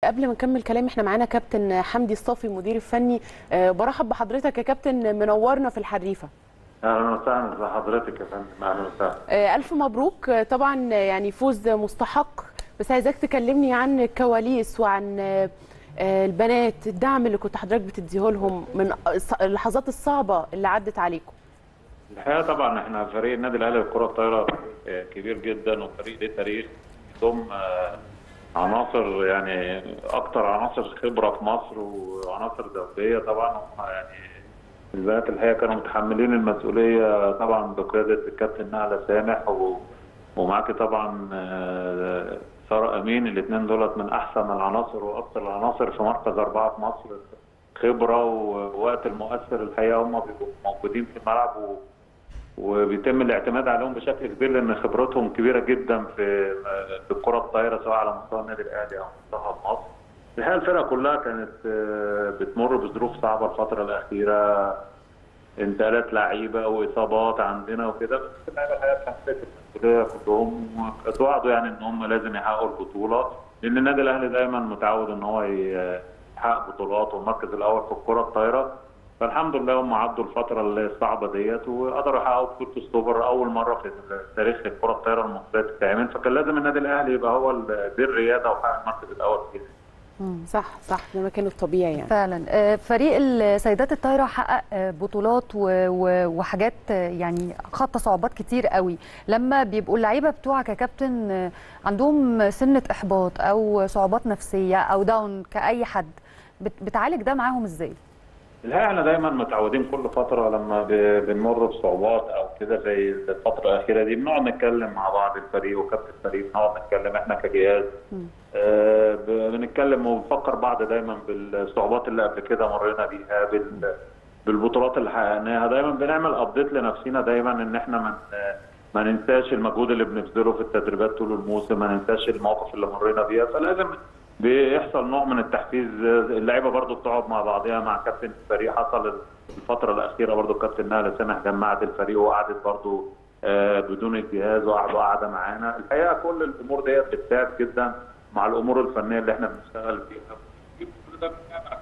قبل ما نكمل كلام احنا معانا كابتن حمدي الصافي المدير الفني آه، برحب بحضرتك يا كابتن منورنا في الحريفه اهلا وسهلا بحضرتك يا فندم اهلا وسهلا آه، الف مبروك آه، طبعا آه، يعني فوز مستحق بس عايزاك تكلمني عن الكواليس وعن آه، آه، البنات الدعم اللي كنت حضرتك بتديه لهم من الص- اللحظات الصعبه اللي عدت عليكم الحقيقه طبعا احنا فريق النادي الاهلي للكره الطايره فريق كبير جدا وفريق ليه تاريخ يضم آه، عناصر يعني اكتر عناصر خبره في مصر وعناصر دوليه طبعا هم يعني البنات الحقيقه كانوا متحملين المسؤوليه طبعا بقياده الكابتن نهله سامح و... ومعاكي طبعا آه، ساره امين الاثنين دولت من احسن العناصر واكثر العناصر في مركز اربعه في مصر خبره ووقت المؤثر الحقيقه هم بيبقوا موجودين في الملعب و... وبيتم الاعتماد عليهم بشكل كبير لان خبرتهم كبيره جدا في في الكره الطايره سواء على مستوى النادي الاهلي او منتخب مصر. الحقيقه الفرقه كلها كانت آه، بتمر بظروف صعبه الفتره الاخيره انتقالات لعيبه واصابات عندنا وكده بس اللعيبه الحقيقه اتحملت المسؤوليه كلهم واتوعدوا يعني ان هم لازم يحققوا البطوله لان النادي الاهلي دايما متعود ان هو ي- يحقق بطولات والمركز الاول في الكره الطايره فالحمد لله هم عدوا الفتره الصعبه ديت وقدروا يحققوا بطوله السوبر اول مره في تاريخ الكره الطايره المصريه تتعمل فكان لازم النادي الاهلي يبقى هو ال- ذي الرياده وحقق المركز الاول فيها صح صح ده مكانه الطبيعي يعني فعلا آه، فريق السيدات الطايره حقق آه، بطولات و- و- وحاجات آه، يعني خط صعوبات كتير قوي لما بيبقوا اللعيبه بتوعك يا كابتن آه، عندهم سنه احباط او صعوبات نفسيه او داون كاي حد بت- بتعالج ده معاهم ازاي الحقيقه احنا دايما متعودين كل فتره لما ب- بنمر بصعوبات او كده زي الفتره الاخيره دي بنقعد نتكلم مع بعض الفريق وكابتن الفريق بنقعد نتكلم احنا كجهاز آه، ب- بنتكلم وبنفكر بعض دايما بالصعوبات اللي قبل كده مرينا بيها بال بالبطولات اللي حققناها دايما بنعمل ابديت لنفسنا دايما ان احنا ما من ما ننساش المجهود اللي بنبذله في التدريبات طول الموسم ما ننساش المواقف اللي مرينا بيها فلازم بيحصل نوع من التحفيز اللعيبه برضو بتقعد مع بعضها مع كابتن الفريق حصل الفتره الاخيره برضو الكابتن نهله سامح جمعت الفريق وقعدت برضو آه، بدون الجهاز وقعدوا قعده معانا الحقيقه كل الامور ديت بتساعد جدا مع الامور الفنيه اللي احنا بنشتغل فيها كل ده بيساعد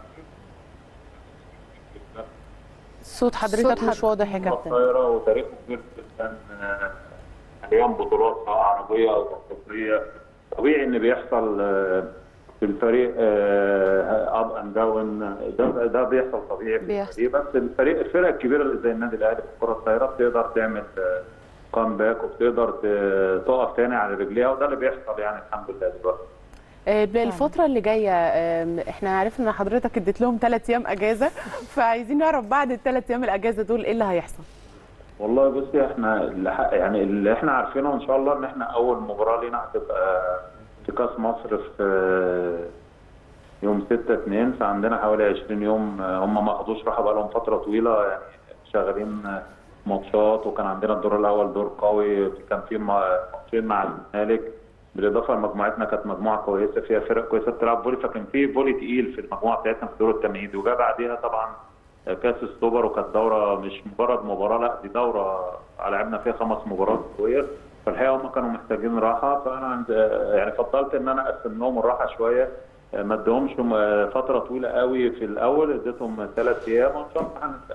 على صوت حضرتك مش واضح يا كابتن الطايره وتاريخه كبير جدا آه، حاليا بطولات سواء عربيه او افريقيه طبيعي ان بيحصل آه، في الفريق اب اند داون ده ده بيحصل طبيعي في بيحصل. الفريق بس الفريق الفرق الكبيره اللي زي النادي الاهلي في الكره الطايره بتقدر تعمل كام باك وبتقدر ت- تقف تاني على رجليها وده اللي بيحصل يعني الحمد لله دلوقتي آه، الفترة اللي جاية آم، احنا عرفنا ان حضرتك اديت لهم ثلاث ايام اجازة فعايزين نعرف بعد الثلاث ايام الاجازة دول ايه اللي هيحصل؟ والله بصي احنا اللي ح- يعني اللي احنا عارفينه ان شاء الله ان احنا اول مباراه لينا هتبقى في كاس مصر في يوم 6 2 فعندنا حوالي 20 يوم هم ما خدوش راحه بقى لهم فتره طويله يعني شغالين ماتشات وكان عندنا الدور الاول دور قوي كان في ما- ماتشين مع الزمالك بالاضافه لمجموعتنا كانت مجموعه كويسه فيها فرق كويسه بتلعب فولي فكان في فولي تقيل في المجموعه بتاعتنا في دور التمهيدي وجا بعديها طبعا كاس السوبر وكانت دوره مش مجرد مباراه لا دي دوره لعبنا فيها خمس مباريات قويه فالحقيقه هم كانوا محتاجين راحه فانا عند يعني فضلت ان انا اقسم لهم الراحه شويه ما ادهمش فتره طويله قوي في الاول اديتهم ثلاث ايام وان شاء الله هنبدأ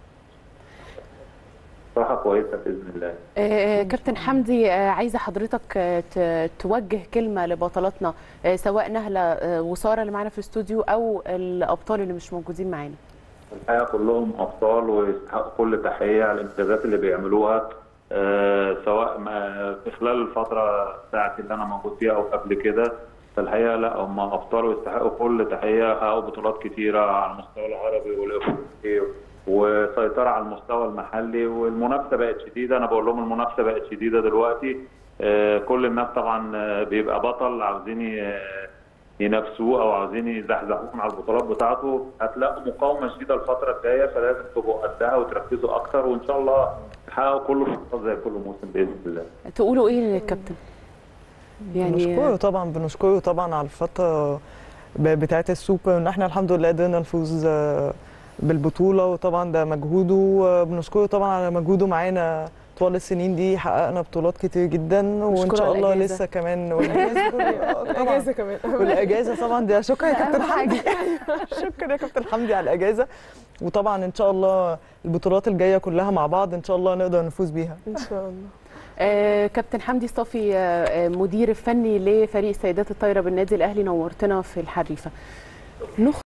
راحه كويسه باذن الله آه، كابتن حمدي آه، عايزة حضرتك آه، ت- توجه كلمة لبطلاتنا آه، سواء نهلة آه، وسارة اللي معانا في الاستوديو او الابطال اللي مش موجودين معانا الحقيقه كلهم ابطال ويستحقوا كل تحيه على الانجازات اللي بيعملوها آه، سواء ما في خلال الفتره بتاعتي اللي انا موجود فيها او قبل كده فالحقيقه لا هم ابطال ويستحقوا كل تحيه حققوا بطولات كتيره على المستوى العربي والافريقي وسيطره على المستوى المحلي والمنافسه بقت شديده انا بقول لهم المنافسه بقت شديده دلوقتي آه، كل الناس طبعا آه، بيبقى بطل عاوزين ي- ينافسوه او عاوزين يزحزحوه على البطولات بتاعته هتلاقوا مقاومه شديده الفتره الجايه فلازم تبقوا قدها وتركزوا اكتر وان شاء الله تحققوا كل البطولات زي كل موسم باذن الله. تقولوا ايه للكابتن؟ بنشكره طبعا بنشكره طبعا على الفتره ب- بتاعه السوبر ان احنا الحمد لله قدرنا نفوز آه، بالبطوله وطبعا ده مجهوده وبنشكره طبعا على مجهوده معانا طوال السنين دي حققنا بطولات كتير جدا وان نشكره شاء على الله الإجازة. لسه كمان والاجازه طبعا الاجازه كمان والاجازه طبعا ده شكرا يا كابتن أهم حمدي شكرا يا كابتن حمدي على الاجازه وطبعا ان شاء الله البطولات الجايه كلها مع بعض ان شاء الله نقدر نفوز بيها ان شاء الله آه، كابتن حمدي صافي آه، آه، مدير الفني لفريق سيدات الطايره بالنادي الاهلي نورتنا في الحريفه نخ